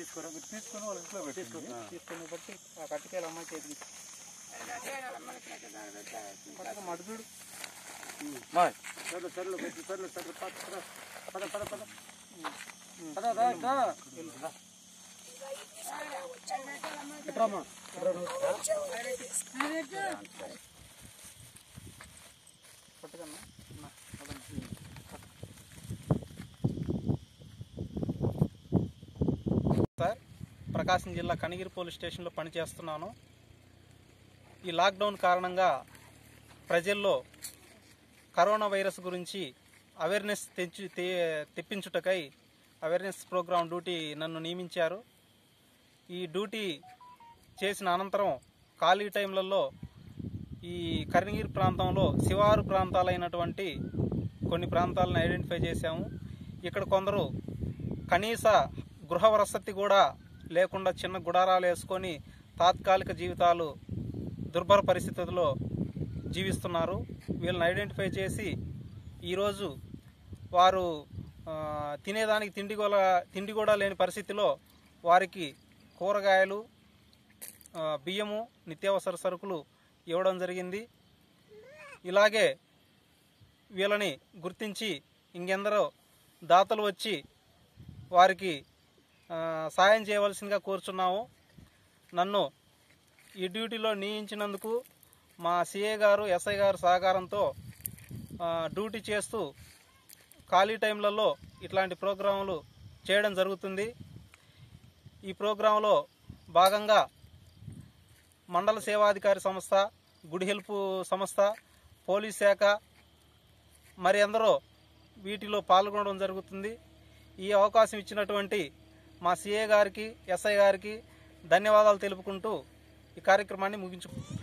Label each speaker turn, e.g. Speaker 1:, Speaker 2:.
Speaker 1: తీసుకోరా మీరు తీసుకొని వాళ్ళ ఇంట్లో పెట్టండి
Speaker 2: తీసుకుని బట్టి ఆ కట్టికాయలు అమ్మాయి చేతికి పక్కన మడుగుడు
Speaker 1: సర్లు సర్లు పెట్టి సర్లు సర్లు పద పద పద పద పద పద రా రా ఎట్రమ్మా
Speaker 2: పట్టుకన్నా నా, పదండి. సార్ ప్రకాశం జిల్లా కనిగిరి పోలీస్ స్టేషన్లో పనిచేస్తున్నాను ఈ లాక్డౌన్ కారణంగా ప్రజల్లో కరోనా వైరస్ గురించి అవేర్నెస్ తెచ్చి తే- తెప్పించుటకై అవేర్నెస్ ప్రోగ్రాం డ్యూటీ నన్ను నియమించారు ఈ డ్యూటీ చేసిన అనంతరం ఖాళీ టైంలలో ఈ కరిగిరి ప్రాంతంలో శివారు ప్రాంతాలైనటువంటి కొన్ని ప్రాంతాలను ఐడెంటిఫై చేశాము ఇక్కడ కొందరు కనీస గృహ వసతి కూడా లేకుండా చిన్న గుడారాలు వేసుకొని తాత్కాలిక జీవితాలు దుర్భర పరిస్థితుల్లో జీవిస్తున్నారు వీళ్ళని ఐడెంటిఫై చేసి ఈరోజు వారు ఆ, తినేదానికి తిండి కూడా తిండి కూడా లేని పరిస్థితిలో వారికి కూరగాయలు ఆ, బియ్యము నిత్యావసర సరుకులు ఇవ్వడం జరిగింది ఇలాగే వీళ్ళని గుర్తించి ఇంకెందరో దాతలు వచ్చి వారికి ఆ, సాయం చేయవలసిందిగా కోరుచున్నాము నన్ను ఈ డ్యూటీలో నియమించినందుకు మా సిఏ గారు ఎస్ఐ గారు సహకారంతో ఆ, డ్యూటీ చేస్తూ ఖాళీ టైంలలో ఇట్లాంటి ప్రోగ్రాములు చేయడం జరుగుతుంది ఈ ప్రోగ్రాంలో భాగంగా మండల సేవాధికారి సంస్థ గుడి హెల్ప్ సంస్థ పోలీస్ శాఖ మరి ఎందరో వీటిలో పాల్గొనడం జరుగుతుంది ఈ అవకాశం ఇచ్చినటువంటి మా సిఏ గారికి ఎస్ఐ గారికి ధన్యవాదాలు తెలుపుకుంటూ ఈ కార్యక్రమాన్ని ముగించు